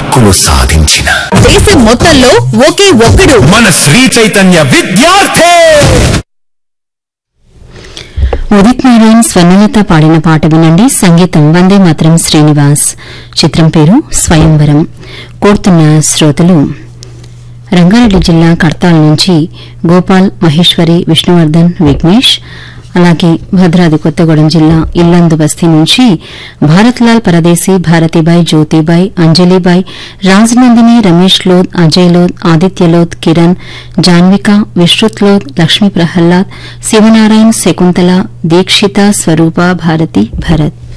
హక్కులు సాధించిన దేశం మొత్తంలో ఒకే ఒక్కడు మన శ్రీ చైతన్య విద్యార్థి ఉదిత్ నారాయణ్ స్వర్ణలత పాడిన పాట వినండి సంగీతం వందే మాత్రం శ్రీనివాస్ చిత్రం పేరు స్వయంవరం కోరుతున్న శ్రోతలు రంగారెడ్డి జిల్లా కడతాల్ నుంచి గోపాల్ మహేశ్వరి విష్ణువర్ధన్ విఘ్నేష్ అలాగే భద్రాద్రి కొత్తగూడెం జిల్లా ఇల్లందు బస్తీ నుంచి భారత్లాల్ పరదేశీ భారతిబాయ్ జ్యోతిబాయ్ అంజలిబాయ్ రాజనందిని రమేష్ లోద్ అజయ్ లోద్ ఆదిత్య లోద్ కిరణ్ జాన్విక విశ్రుత్ లోద్ లక్ష్మీ ప్రహ్లాద్ శివనారాయణ్ శకుంతల దీక్షిత స్వరూప భారతి భరత్